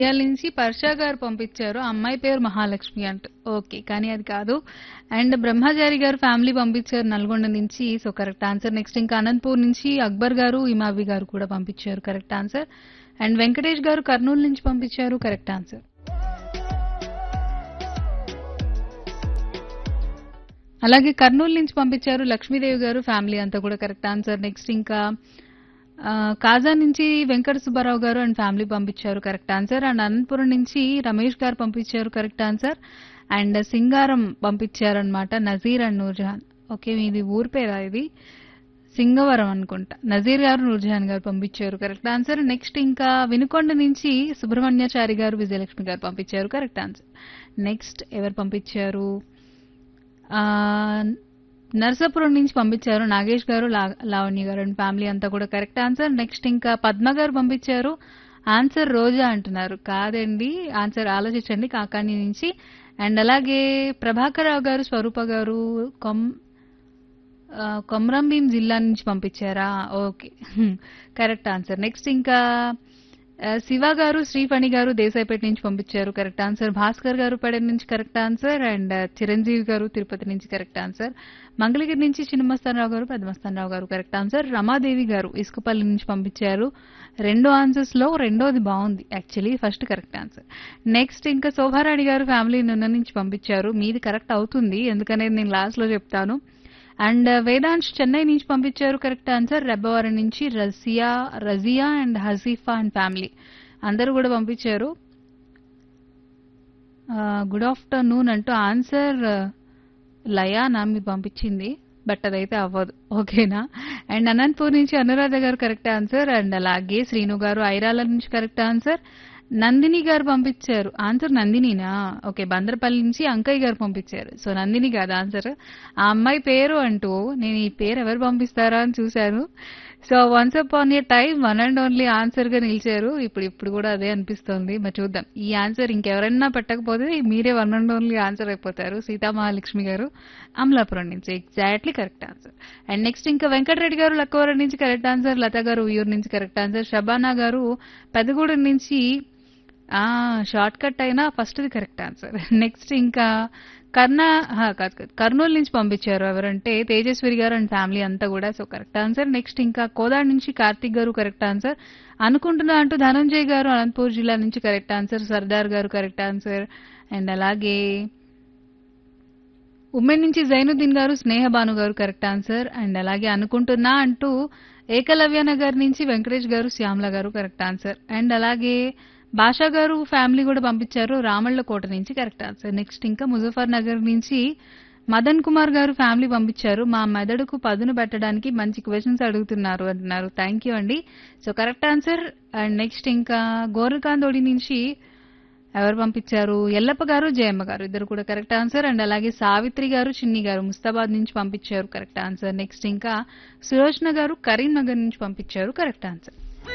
ఇవాళ నుంచి పర్షా గారు పంపించారు ఆ అమ్మాయి పేరు మహాలక్ష్మి అంటూ ఓకే కానీ అది కాదు అండ్ బ్రహ్మచారి గారు ఫ్యామిలీ పంపించారు నల్గొండ నుంచి సో కరెక్ట్ ఆన్సర్ నెక్స్ట్ ఇంకా అనంతపూర్ నుంచి అక్బర్ గారు ఇమావి గారు కూడా పంపించారు కరెక్ట్ ఆన్సర్ అండ్ వెంకటేష్ గారు కర్నూలు నుంచి పంపించారు కరెక్ట్ ఆన్సర్ అలాగే కర్నూలు నుంచి పంపించారు లక్ష్మీదేవి గారు ఫ్యామిలీ అంతా కూడా కరెక్ట్ ఆన్సర్ నెక్స్ట్ ఇంకా ఆ, కాజా నుంచి వెంకట సుబ్బారావు గారు అండ్ ఫ్యామిలీ పంపించారు కరెక్ట్ ఆన్సర్ అండ్ అనంతపురం నుంచి రమేష్ గారు పంపించారు కరెక్ట్ ఆన్సర్ అండ్ సింగారం పంపించారనమాట నజీర్ అండ్ నూర్జహాన్ ఓకే మీది ఊరి పేరా ఇది సింగవరం అనుకుంటా నజీర్ గారు నూర్జహాన్ గారు పంపించారు కరెక్ట్ ఆన్సర్ నెక్స్ట్ ఇంకా వినుకొండ నుంచి సుబ్రహ్మణ్యాచారి గారు విజయలక్ష్మి గారు పంపించారు కరెక్ట్ ఆన్సర్ నెక్స్ట్ ఎవరు పంపించారు ఆ, నర్సాపురం నుంచి పంపించారు నాగేష్ గారు లా- లావణ్య గారు అండ్ ఫ్యామిలీ అంతా కూడా కరెక్ట్ ఆన్సర్ నెక్స్ట్ ఇంకా పద్మ గారు పంపించారు ఆన్సర్ రోజా అంటున్నారు కాదండి ఆన్సర్ ఆలోచించండి కాకాని నుంచి అండ్ అలాగే ప్రభాకర్ రావు గారు స్వరూప గారు కొమ్ ఆ, కొమరంభీం జిల్లా నుంచి పంపించారా ఓకే కరెక్ట్ ఆన్సర్ నెక్స్ట్ ఇంకా ఆ, శివ గారు శ్రీఫణి గారు దేశాయిపేట నుంచి పంపించారు కరెక్ట్ ఆన్సర్ భాస్కర్ గారు పడెన్ నుంచి కరెక్ట్ ఆన్సర్ అండ్ చిరంజీవి గారు తిరుపతి నుంచి కరెక్ట్ ఆన్సర్ మంగళగిరి నుంచి చిన్నమస్తానరావు గారు పెద్దమస్తానరావు గారు కరెక్ట్ ఆన్సర్ రమాదేవి గారు ఇసుకపల్లి నుంచి పంపించారు రెండు ఆన్సర్స్ లో రెండోది బాగుంది actually first correct answer next ఇంకా శోభారాణి గారు ఫ్యామిలీ నిన్న నుంచి పంపించారు మీది కరెక్ట్ అవుతుంది ఎందుకనేది నేను లాస్ట్ లో చెప్తాను అండ్ వేదాంశ్ చెన్నై నుంచి పంపించారు కరెక్ట్ ఆన్సర్ రెబ్బవరం నుంచి Razia Razia and Hazifa and family అందరూ కూడా పంపించారు గుడ్ ఆఫ్టర్నూన్ అంటూ ఆన్సర్ లయానా మీరు పంపించింది బట్ అదైతే అవ్వదు ఓకేనా అండ్ అనంతపూర్ నుంచి అనురాధ గారు కరెక్ట్ ఆన్సర్ అండ్ అలాగే శ్రీను గారు ఐరాల నుంచి కరెక్ట్ ఆన్సర్ నందిని గారు పంపించారు ఆన్సర్ నందినినా ఓకే బందరపల్లి నుంచి అంకయ్య గారు పంపించారు సో నందిని కాదు ఆన్సర్ ఆ అమ్మాయి పేరు అంటూ నేను ఈ పేరు ఎవరు పంపిస్తారా అని చూశాను so once upon a time one and only answer గా నిలిచారు ఇప్పుడు ఇప్పుడు కూడా అదే అనిపిస్తోంది మరి చూద్దాం ఈ ఆన్సర్ ఇంకెవరైనా పెట్టకపోతే మీరే వన్ అండ్ ఓన్లీ ఆన్సర్ అయిపోతారు సీతామహాలక్ష్మి గారు అమలాపురం నుంచి exactly correct answer and next ఇంకా వెంకటరెడ్డి గారు లక్కవరం నుంచి కరెక్ట్ ఆన్సర్ లత గారు ఉయ్యూరు నుంచి కరెక్ట్ ఆన్సర్ షబానా గారు పెదగూడెం నుంచి ఆ షార్ట్ కట్ అయినా ఫస్ట్ది కరెక్ట్ ఆన్సర్ నెక్స్ట్ ఇంకా కర్ణా హా, కాదు కాదు కర్నూలు నుంచి పంపించారు ఎవరంటే తేజస్వరి గారు అండ్ ఫ్యామిలీ అంతా కూడా సో కరెక్ట్ ఆన్సర్ నెక్స్ట్ ఇంకా కోదాడ్ నుంచి కార్తిక్ గారు కరెక్ట్ ఆన్సర్ అనుకుంటున్నా అంటూ ధనంజయ్ గారు అనంతపూర్ జిల్లా నుంచి correct answer Sardar garu correct answer and అలాగే ఉమెన్ నుంచి జైనుద్దీన్ గారు స్నేహ భాను గారు కరెక్ట్ ఆన్సర్ అండ్ అలాగే అనుకుంటున్నా అంటూ ఏకలవ్య నగర్ నుంచి వెంకటేష్ గారు శ్యామల గారు కరెక్ట్ ఆన్సర్ అండ్ అలాగే భాషా గారు ఫ్యామిలీ కూడా పంపించారు రామళ్ళ కోట నుంచి కరెక్ట్ ఆన్సర్ నెక్స్ట్ ఇంకా ముజఫర్ నగర్ నుంచి మదన్ కుమార్ గారు ఫ్యామిలీ పంపించారు మా మెదడుకు పదును పెట్టడానికి మంచి క్వశ్చన్స్ అడుగుతున్నారు అంటున్నారు థ్యాంక్ యూ అండి so correct answer and next ఇంకా గోరకాందోడి నుంచి ఎవరు పంపించారు ఎల్లప్ప గారు జయమ్మ గారు ఇద్దరు కూడా కరెక్ట్ ఆన్సర్ అండ్ అలాగే సావిత్రి గారు చిన్ని గారు ముస్తాబాద్ నుంచి పంపించారు కరెక్ట్ ఆన్సర్ నెక్స్ట్ ఇంకా సులోచన గారు కరీంనగర్ నుంచి పంపించారు కరెక్ట్ ఆన్సర్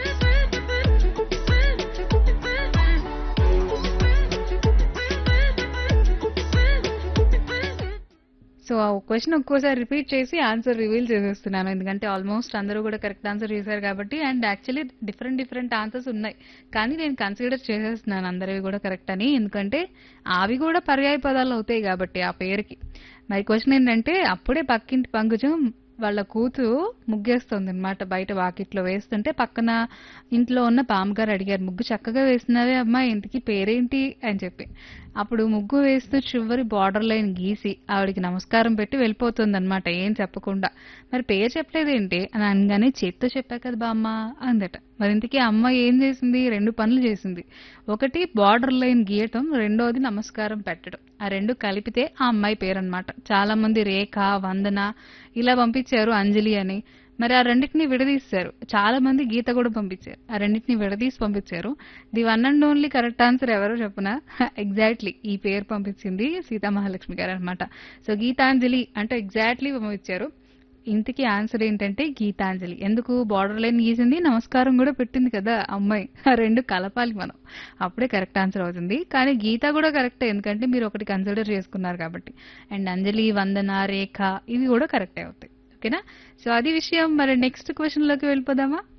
సో ఆ క్వశ్చన్ ఒక్కోసారి రిపీట్ చేసి ఆన్సర్ రివీల్ చేసేస్తున్నాను ఎందుకంటే ఆల్మోస్ట్ అందరూ కూడా కరెక్ట్ ఆన్సర్ చేశారు కాబట్టి and actually different different answers ఉన్నాయి కానీ నేను కన్సిడర్ చేసేస్తున్నాను అందరివి కూడా కరెక్ట్ అని ఎందుకంటే అవి కూడా పర్యాయ పదాలు అవుతాయి కాబట్టి ఆ పేరుకి మరి క్వశ్చన్ ఏంటంటే అప్పుడే పక్కింటి పంకజం వాళ్ళ కూతురు ముగ్గేస్తుంది అనమాట బయట వాకిట్లో వేస్తుంటే పక్కన ఇంట్లో ఉన్న పామగారు అడిగారు ముగ్గు చక్కగా వేస్తున్నావే అమ్మా ఇంటికి పేరేంటి అని చెప్పి అప్పుడు ముగ్గు వేస్తూ చివరి బార్డర్ లైన్ గీసి ఆవిడకి నమస్కారం పెట్టి వెళ్ళిపోతుంది అనమాట ఏం చెప్పకుండా మరి పేరు చెప్పలేదేంటి అని అనగానే చేత్తో చెప్పా కదా బామ్మ అందట మరి ఇంతకీ ఆ అమ్మ ఏం చేసింది రెండు పనులు చేసింది ఒకటి బార్డర్ లైన్ గీయటం రెండోది నమస్కారం పెట్టడం ఆ రెండు కలిపితే ఆ అమ్మాయి పేరు అనమాట చాలా మంది రేఖ వందన ఇలా పంపించారు అంజలి అని మరి ఆ రెండింటిని విడదీశారు చాలా మంది గీత కూడా పంపించారు ఆ రెండింటిని విడదీసి పంపించారు the one and only correct answer ఎవరో చెప్పున ఎగ్జాక్ట్లీ ఈ పేరు పంపించింది సీతామహాలక్ష్మి గారు అనమాట సో గీతాంజలి అంటే ఎగ్జాక్ట్లీ పంపించారు ఇంతకీ ఆన్సర్ ఏంటంటే గీతాంజలి ఎందుకు బార్డర్ లైన్ గీసింది నమస్కారం కూడా పెట్టింది కదా అమ్మాయి ఆ రెండు కలపాలి మనం అప్పుడే కరెక్ట్ ఆన్సర్ అవుతుంది కానీ గీత కూడా కరెక్టే ఎందుకంటే మీరు ఒకటి కన్సిడర్ చేసుకున్నారు కాబట్టి అండ్ అంజలి వందన రేఖ ఇవి కూడా కరెక్టే అవుతాయి ఓకేనా సో అది విషయం మరి నెక్స్ట్ క్వశ్చన్ లోకి వెళ్ళిపోదామా